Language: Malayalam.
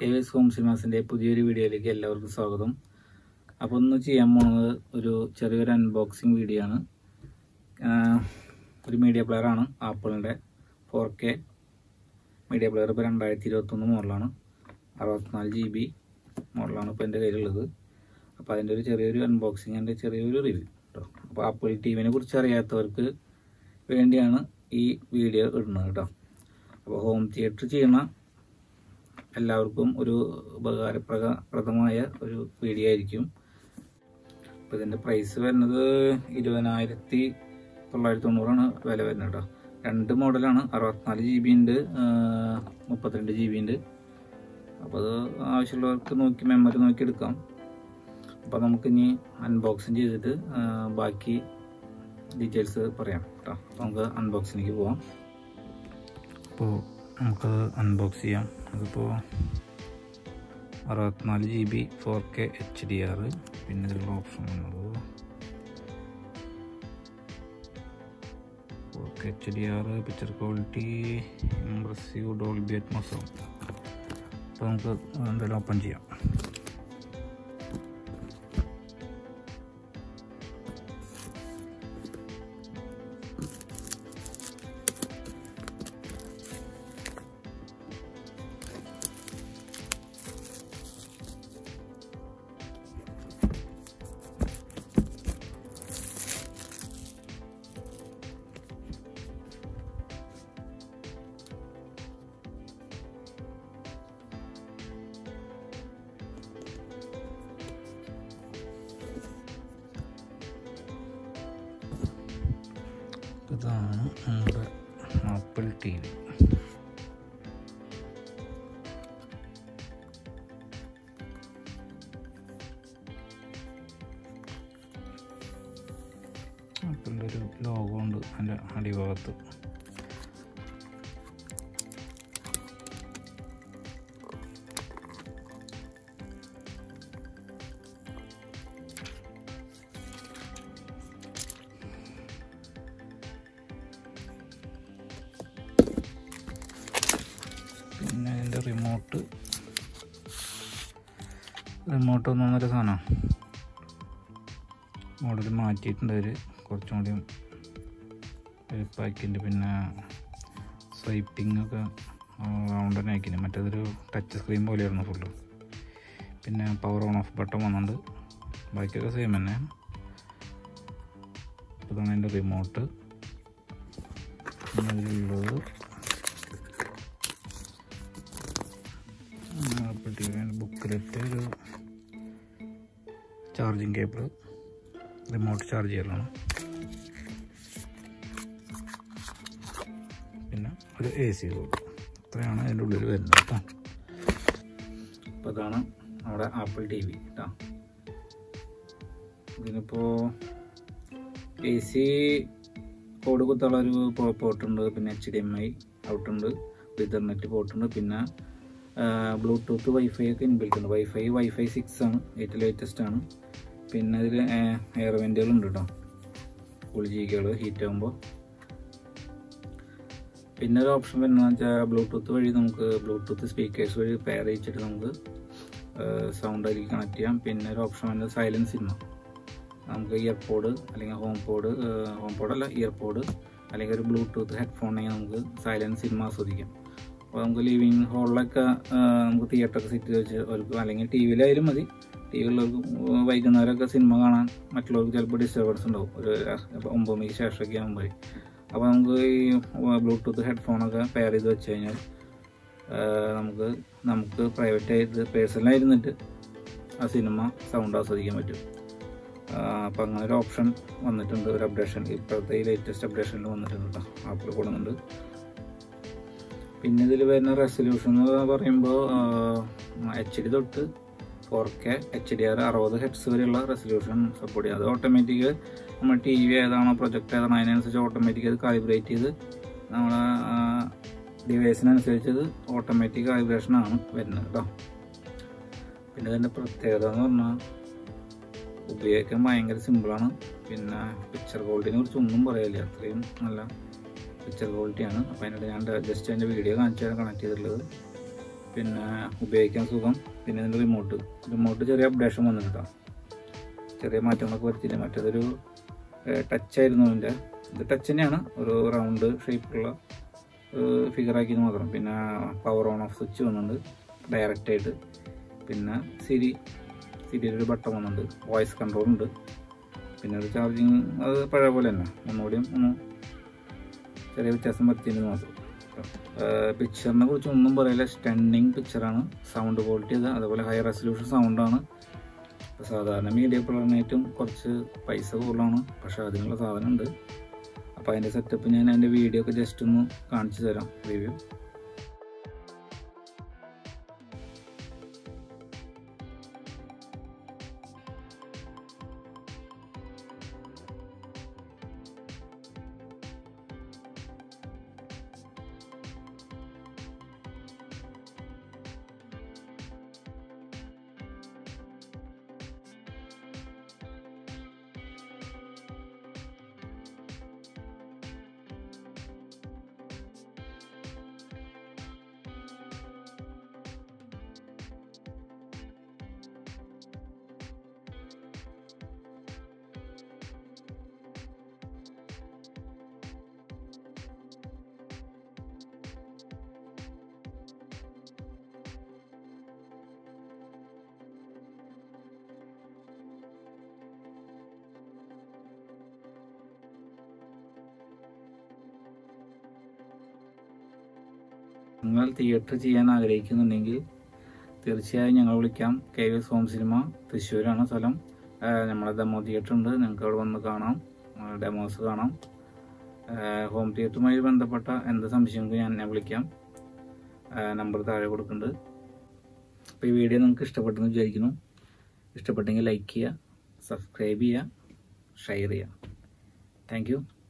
കെ എസ് ഹോം സിനിമാസിൻ്റെ പുതിയൊരു വീഡിയോയിലേക്ക് എല്ലാവർക്കും സ്വാഗതം അപ്പോൾ ഒന്ന് ചെയ്യാൻ പോകുന്നത് ഒരു ചെറിയൊരു അൺബോക്സിങ് വീഡിയോ ആണ് ആഹ് ഒരു മീഡിയ പ്ലെയർ ആണ് ആപ്പിളിൻ്റെ ഫോർ കെ മീഡിയ പ്ലെയർ ഇപ്പോൾ രണ്ടായിരത്തി ഇരുപത്തൊന്ന് മോഡലാണ് അറുപത്തിനാല് ജി ബി മോഡലാണ് ഇപ്പോൾ എൻ്റെ കയ്യിലുള്ളത് അപ്പോൾ അതിൻ്റെ ഒരു ചെറിയൊരു അൺബോക്സിങ് എൻ്റെ ചെറിയൊരു റിവ്യൂ കേട്ടോ അപ്പോൾ ആപ്പിൾ ടി വിനെ കുറിച്ച് അറിയാത്തവർക്ക് വേണ്ടിയാണ് ഈ വീഡിയോ ഇടുന്നത് കേട്ടോ അപ്പോൾ ഹോം തിയേറ്റർ ചെയ്യണ എല്ലാവർക്കും ഒരു ഉപകാരപ്രദമായ ഒരു വീഡിയോ ആയിരിക്കും അപ്പോൾ ഇതിൻ്റെ പ്രൈസ് വരുന്നത് ഇരുപതിനായിരത്തി തൊള്ളായിരത്തി തൊണ്ണൂറാണ് വില വരുന്നത് കേട്ടോ രണ്ട് മോഡലാണ് അറുപത്തിനാല് ജി ബി ഉണ്ട് മുപ്പത്തിരണ്ട് ജി ബി ഉണ്ട് അപ്പോൾ അത് ആവശ്യമുള്ളവർക്ക് നോക്കി മെമ്മറി നോക്കി എടുക്കാം അപ്പോൾ നമുക്കിനി അൺബോക്സിങ് ചെയ്തിട്ട് ആ, ബാക്കി ഡീറ്റെയിൽസ് പറയാം കേട്ടോ അപ്പോൾ നമുക്ക് അൺബോക്സിലേക്ക് പോവാം അപ്പോൾ നമുക്കത് അൺബോക്സ് ചെയ്യാം അതിപ്പോൾ അറുപത്തിനാല് G B four K H D R പിന്നെ ഇതിലുള്ള ഓപ്ഷൻ വന്നത് four K H D R picture quality impressive Dolby അറ്റ്മോസോ അപ്പോൾ നമുക്ക് എന്തായാലും ഓപ്പൺ ചെയ്യാം ഇതാണ് നമ്മുടെ ആപ്പിൾ ടി വി ആപ്പിളിൻ്റെ ഒരു ലോഗോ ഉണ്ട് അതിൻ്റെ അടിഭാഗത്ത് പിന്നെ അതിൻ്റെ റിമോട്ട് റിമോട്ട് ഒന്നൊന്നര സാധനം മോഡൽ മാറ്റിയിട്ടുണ്ട് അവർ കുറച്ചും കൂടി എളുപ്പമാക്കിയിട്ടുണ്ട് പിന്നെ സ്വൈപ്പിംഗ് ഒക്കെ റൗണ്ട് തന്നെ ആക്കിന് മറ്റേതൊരു ടച്ച് സ്ക്രീൻ പോലെയായിരുന്നു ഫുള്ള് പിന്നെ പവർ ഓൺ ഓഫ് ബട്ടൺ വന്നിട്ടുണ്ട് ബാക്കിയൊക്കെ സെയിം തന്നെ ഇതാണ് എൻ്റെ റിമോട്ട് പിന്നെ അതിലുള്ളത് ആപ്പിൾ ടി വി ബുക്കിലെറ്റ് ഒരു ചാർജിങ് കേബിൾ റിമോട്ട് ചാർജ് ചെയ്യലാണ് പിന്നെ ഒരു എ സി ബോർഡ് ഇത്രയാണ് അതിൻ്റെ ഉള്ളിൽ വരുന്നത് കേട്ടോ അപ്പോൾ അതാണ് നമ്മുടെ ആപ്പിൾ ടി വി കേട്ടോ ഇതിനിപ്പോൾ എ സി കോഡ് കുത്തുള്ള ഒരു പോർട്ടുണ്ട് പിന്നെ എച്ച് ഡി എം ഐ ഔട്ടുണ്ട് ഇതർനെറ്റ് പോർട്ടുണ്ട് പിന്നെ ബ്ലൂടൂത്ത് വൈഫൈ ഒക്കെ ഇൻബിൽറ്റ് ഉണ്ട് വൈഫൈ വൈഫൈ സിക്സ് ആണ് ഏറ്റവും ലേറ്റസ്റ്റ് ആണ് പിന്നെ ഇതിൽ എയർ വെൻറ്റുകൾ ഉണ്ട് കേട്ടോ കുളിജികൾ ഹീറ്റ് ആകുമ്പോൾ പിന്നെ ഒരു ഓപ്ഷൻ വരുന്നത് വെച്ചാൽ ബ്ലൂടൂത്ത് വഴി നമുക്ക് ബ്ലൂടൂത്ത് സ്പീക്കേഴ്സ് വഴി പെയർ ചെയ്യിച്ചിട്ട് നമുക്ക് സൗണ്ട് അതിലേക്ക് കണക്ട് ചെയ്യാം പിന്നെ ഒരു ഓപ്ഷൻ വരുന്നത് സൈലൻസ് സിനിമ നമുക്ക് ഇയർപോഡ് അല്ലെങ്കിൽ ഹോം പോഡ് ഹോം പോഡ് അല്ല ഇയർപോഡ് അല്ലെങ്കിൽ ഒരു ബ്ലൂടൂത്ത് ഹെഡ്ഫോൺ ഉണ്ടെങ്കിൽ നമുക്ക് സൈലൻസ് സിനിമ ആസ്വദിക്കാം അപ്പോൾ നമുക്ക് ലിവിങ് ഹാളിലൊക്കെ നമുക്ക് തിയേറ്ററൊക്കെ സെറ്റ് വെച്ച് അവർക്ക് അല്ലെങ്കിൽ ടി വിയിലായാലും മതി ടി വിയിലുള്ളവർക്ക് വൈകുന്നേരമൊക്കെ സിനിമ കാണാൻ മറ്റുള്ളവർക്ക് ചിലപ്പോൾ ഡിസ്റ്റർബൻസ് ഉണ്ടാവും ഒരു ഒമ്പത് മണിക്ക് ശേഷമൊക്കെ ആകുമ്പോൾ അപ്പോൾ നമുക്ക് ഈ ബ്ലൂടൂത്ത് ഹെഡ്ഫോണൊക്കെ പെയർ ചെയ്ത് വെച്ച് കഴിഞ്ഞാൽ ആ, നമുക്ക് നമുക്ക് പ്രൈവറ്റായിട്ട് പേഴ്സണലായിരുന്നിട്ട് ആ സിനിമ സൗണ്ട് ആസ്വദിക്കാൻ പറ്റും അപ്പോൾ അങ്ങനെ ഒരു ഓപ്ഷൻ വന്നിട്ടുണ്ട് ഒരു അപ്ഡേഷൻ ഇപ്പോഴത്തെ ഈ ലേറ്റസ്റ്റ് അപ്ഡേഷനിൽ വന്നിട്ടുണ്ട് കേട്ടോ ആപ്പിൾ കൊടുക്കുന്നുണ്ട് പിന്നെ ഇതിൽ വരുന്ന റെസൊല്യൂഷൻ എന്ന് പറയുമ്പോൾ എച്ച് ഡി തൊട്ട് four K H D R അറുപത് ഹെഡ്സ് വരെയുള്ള റെസൊല്യൂഷൻ സപ്പോർട്ട് ചെയ്യും അത് ഓട്ടോമാറ്റിക് നമ്മൾ ടി വി ഏതാണോ പ്രൊജക്ട് ഏതാണോ അതിനനുസരിച്ച് ഓട്ടോമാറ്റിക് അത് കാലിബ്രേറ്റ് ചെയ്ത് നമ്മളെ ഡിവൈസിനനുസരിച്ച് ഇത് ഓട്ടോമാറ്റിക് കാലിബ്രേഷൻ ആണ് വരുന്നത് കേട്ടോ പിന്നെ ഇതിൻ്റെ പ്രത്യേകത എന്ന് പറഞ്ഞാൽ ഉപയോഗിക്കാൻ ഭയങ്കര സിമ്പിളാണ് പിന്നെ പിക്ചർ ക്വാളിറ്റിനെ കുറിച്ച് ഒന്നും പറയാനില്ല അത്രയും നല്ല പിക്ചർ ക്വാളിറ്റിയാണ് അപ്പോൾ അതിനോട് ഞാൻ ജസ്റ്റ് അതിൻ്റെ വീഡിയോ കാണിച്ചാണ് കണക്ട് ചെയ്തിട്ടുള്ളത് പിന്നെ ഉപയോഗിക്കാൻ സുഖം പിന്നെ ഇതിൻ്റെ റിമോട്ട് റിമോട്ട് ചെറിയ അപ്ഡേഷൻ വന്നിട്ടാണ് ചെറിയ മാറ്റങ്ങളൊക്കെ വരുത്തിയില്ല മറ്റേതൊരു ടച്ച് ആയിരുന്നു ഇതിൻ്റെ ഇത് ടച്ച് തന്നെയാണ് ഒരു റൗണ്ട് ഷേപ്പുള്ള ഫിഗർ ആക്കിയത് മാത്രം പിന്നെ പവർ ഓൺ ഓഫ് സ്വിച്ച് വന്നിട്ടുണ്ട് ഡയറക്റ്റ് ആയിട്ട് പിന്നെ സിരി സിരിയിൽ ഒരു ബട്ടൺ വന്നിട്ടുണ്ട് വോയിസ് കൺട്രോൾ ഉണ്ട് പിന്നെ ഒരു ചാർജിങ് അത് പഴയ പോലെ തന്നെ ഒന്നുകൂടിയും ഒന്ന് ചെറിയ വ്യത്യാസം വരുത്തിയെന്ന് മാത്രം പിക്ചറിനെ കുറിച്ച് ഒന്നും പറയില്ല സ്റ്റണ്ണിങ് പിക്ചറാണ് സൗണ്ട് ക്വാളിറ്റി അത് അതേപോലെ ഹൈ റെസൊല്യൂഷൻ സൗണ്ടാണ് ഇപ്പോൾ സാധാരണ മീഡിയ പ്ലെയറിനേറ്റും കുറച്ച് പൈസ കൂടുതലാണ് പക്ഷേ അതിനുള്ള സാധനം ഉണ്ട് അപ്പോൾ അതിൻ്റെ സെറ്റപ്പ് ഞാൻ അതിൻ്റെ വീഡിയോ ഒക്കെ ജസ്റ്റ് ഒന്ന് കാണിച്ചു തരാം റിവ്യൂ നിങ്ങൾ തിയേറ്റർ ചെയ്യാൻ ആഗ്രഹിക്കുന്നുണ്ടെങ്കിൽ തീർച്ചയായും ഞങ്ങൾ വിളിക്കാം K V S home cinema തൃശ്ശൂരാണ് സ്ഥലം ആ, നമ്മളെ ഡെമോ തിയേറ്റർ ഉണ്ട് നിങ്ങൾക്ക് അവിടെ വന്ന് കാണാം ഡെമോസ് കാണാം ആ, ഹോം തിയേറ്ററുമായി ബന്ധപ്പെട്ട എന്ത് സംശയങ്ങൾക്കും ഞാൻ എന്നെ വിളിക്കാം നമ്പർ താഴെ കൊടുക്കുന്നുണ്ട് അപ്പോൾ ഈ വീഡിയോ നിങ്ങൾക്ക് ഇഷ്ടപ്പെട്ടെന്ന് വിചാരിക്കുന്നു ഇഷ്ടപ്പെട്ടെങ്കിൽ ലൈക്ക് ചെയ്യുക സബ്സ്ക്രൈബ് ചെയ്യുക ഷെയർ ചെയ്യുക താങ്ക് യു